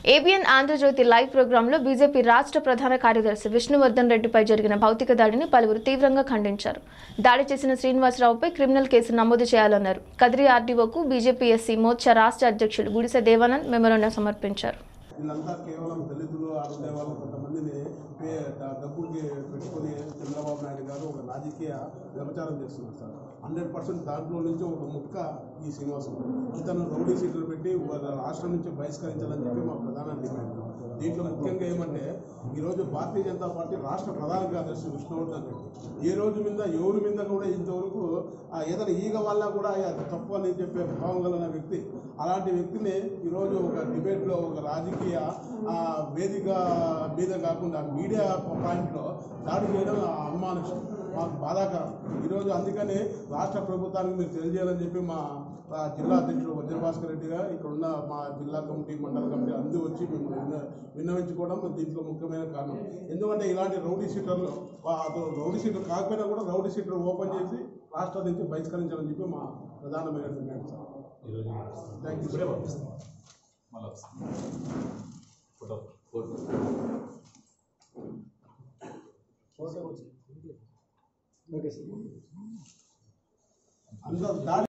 ABN Andhra Jyothi live ప్రోగ్రాంలో BJP రాష్ట్ర ప్రధాన కార్యదర్శి విష్ణువర్ధన్ రెడ్డిపై జరిగిన భౌతిక దాడిని పలువురు తీవ్రంగా ఖండించారు దాడి చేసిన శ్రీనివాసరావుపై క్రిమినల్ కేసు నమోదు చేయాలన్నారు కదిరి ఆర్డీఓకు బీజేపీ ఎస్సీ మోర్చా రాష్ట్ర అధ్యక్షులు గుడిసె దేవానంద్ మెమోరాండం సమర్పించారు వీళ్ళంతా కేవలం దళితులు ఆడుకునే వాళ్ళు కొంతమందిని పే డ- డబ్బులకి పెట్టుకొని చంద్రబాబు నాయుడు గారు ఒక రాజకీయ వ్యభచారం చేస్తున్నారు సార్ హండ్రెడ్ పర్సెంట్ దాంట్లో నుంచి ఒక ముక్క ఈ శ్రీనివాసం ఇతను రౌడీ సీట్లు పెట్టి వాళ్ళ రాష్ట్రం నుంచి బహిష్కరించాలని చెప్పి మా ప్రధాన డిమాండ్ దీంట్లో ముఖ్యంగా ఏమంటే ఈరోజు భారతీయ జనతా పార్టీ రాష్ట్ర ప్రధాన కార్యదర్శి విష్ణువర్ధన్ రెడ్డి ఏ రోజు మీద ఎవరి మీద కూడా ఇంతవరకు ఆ ఏదైనా ఈగ వల్ల కూడా అది తప్పు అని చెప్పే భావం కలిగిన వ్యక్తి అలాంటి వ్యక్తిని ఈరోజు ఒక డిబేట్లో ఒక రాజకీయ ఆ, వేదిక మీద కాకుండా మీడియా పాయింట్లో దాడి చేయడం అనుమానించం మాకు బాధాకరం ఈరోజు అందుకని రాష్ట్ర ప్రభుత్వానికి మీరు తెలియజేయాలని చెప్పి మా ఆ, జిల్లా అధ్యక్షుడు వజ్రభాస్కర్ రెడ్డి గారు ఇక్కడ ఉన్న మా జిల్లా కమిటీ మండల కమిటీ అందరూ వచ్చి మేము విన్న విన్నవించుకోవడం దీంట్లో ముఖ్యమైన కారణం ఎందుకంటే ఇలాంటి రౌడీ సీటర్లు వా- అతను రౌడీ సీటర్ కాకపోయినా కూడా రౌడీ సీటర్ ఓపెన్ చేసి రాష్ట్రం నుంచి బహిష్కరించాలని చెప్పి మా ప్రధానమైన డిమాండ్ సార్ థ్యాంక్ యూ మళ్ళీ వస్తుంది ఫోటో అందరూ దాడి